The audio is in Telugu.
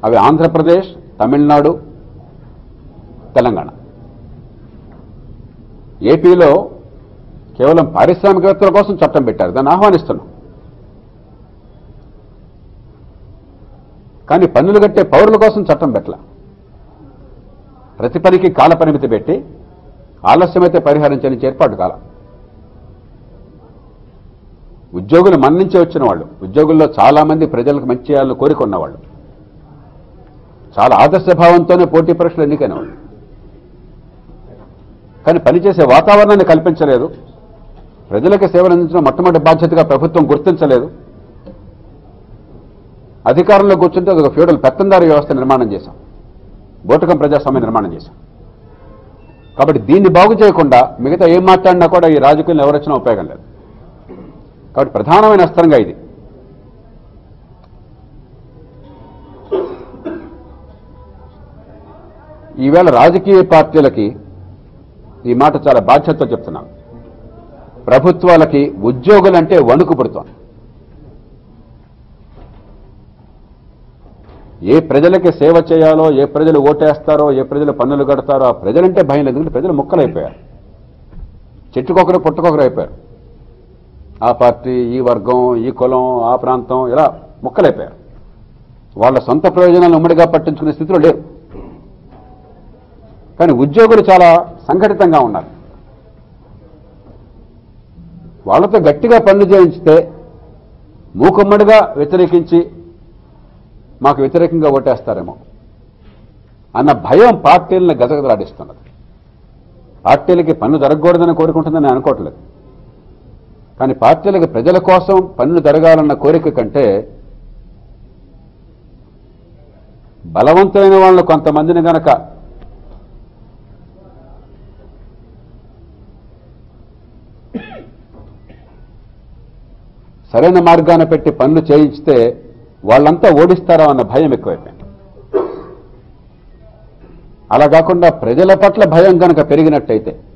అవి ఆంధ్రప్రదేశ్ తమిళనాడు తెలంగాణ ఏపీలో కేవలం పారిశ్రామికవేత్తల కోసం చట్టం పెట్టారు దాన్ని ఆహ్వానిస్తున్నాం కానీ పన్నులు కట్టే పౌరుల కోసం చట్టం పెట్టల ప్రతి పనికి కాల పరిమితి పెట్టి ఆలస్యమైతే పరిహరించని ఏర్పాటు కాల ఉద్యోగులు మన నుంచే వచ్చిన వాళ్ళు ఉద్యోగుల్లో చాలా మంది ప్రజలకు మంచి చేయాలని కోరికొన్న వాళ్ళు చాలా ఆదర్శభావంతోనే పోటీ పరీక్షలు ఎన్నికైన వాళ్ళు కానీ పనిచేసే వాతావరణాన్ని కల్పించలేదు ప్రజలకు సేవలు అందించడం మొట్టమొదటి బాధ్యతగా ప్రభుత్వం గుర్తించలేదు అధికారంలో కూర్చుంటే ఒక ఫ్యూడల్ పెత్తందారి వ్యవస్థ నిర్మాణం చేశాం బోటకం ప్రజాస్వామ్య నిర్మాణం చేశాం కాబట్టి దీన్ని బాగు చేయకుండా మిగతా ఏం మాట్లాడినా కూడా ఈ రాజకీయంలో ఎవరొచ్చినా ఉపయోగం లేదు కాబట్టి ప్రధానమైన అస్త్రంగా ఇది ఈవేళ రాజకీయ పార్టీలకి ఈ మాట చాలా బాధ్యతతో చెప్తున్నాను ప్రభుత్వాలకి ఉద్యోగులంటే వణుకు పుడుతోంది ఏ ప్రజలకి సేవ చేయాలో ఏ ప్రజలు ఓటేస్తారో ఏ ప్రజలు పన్నులు కడతారో ఆ ప్రజలంటే భయం లేదు ఎందుకంటే ప్రజలు ముక్కలైపోయారు చెట్టుకొకరు పుట్టుకొకరు అయిపోయారు ఆ పార్టీ ఈ వర్గం ఈ కులం ఆ ప్రాంతం ఇలా ముక్కలైపోయారు వాళ్ళ సొంత ప్రయోజనాలను ఉమ్మడిగా పట్టించుకునే స్థితిలో లేరు కానీ ఉద్యోగులు చాలా సంఘటితంగా ఉన్నారు వాళ్ళతో గట్టిగా పనులు చేయించితే మూకుమ్మడిగా వ్యతిరేకించి మాకు వ్యతిరేకంగా ఓటేస్తారేమో అన్న భయం పార్టీలను గజగజలాడిస్తున్నది పార్టీలకి పన్ను జరగకూడదని కోరుకుంటుందని నేను అనుకోవట్లేదు కానీ పార్టీలకి ప్రజల కోసం పన్ను జరగాలన్న కోరిక కంటే బలవంతమైన వాళ్ళని కొంతమందిని గనక సరైన మార్గాన పెట్టి పనులు చేయించితే వాళ్ళంతా ఓడిస్తారా అన్న భయం ఎక్కువైపోయింది అలా కాకుండా ప్రజల పట్ల భయం కనుక పెరిగినట్టయితే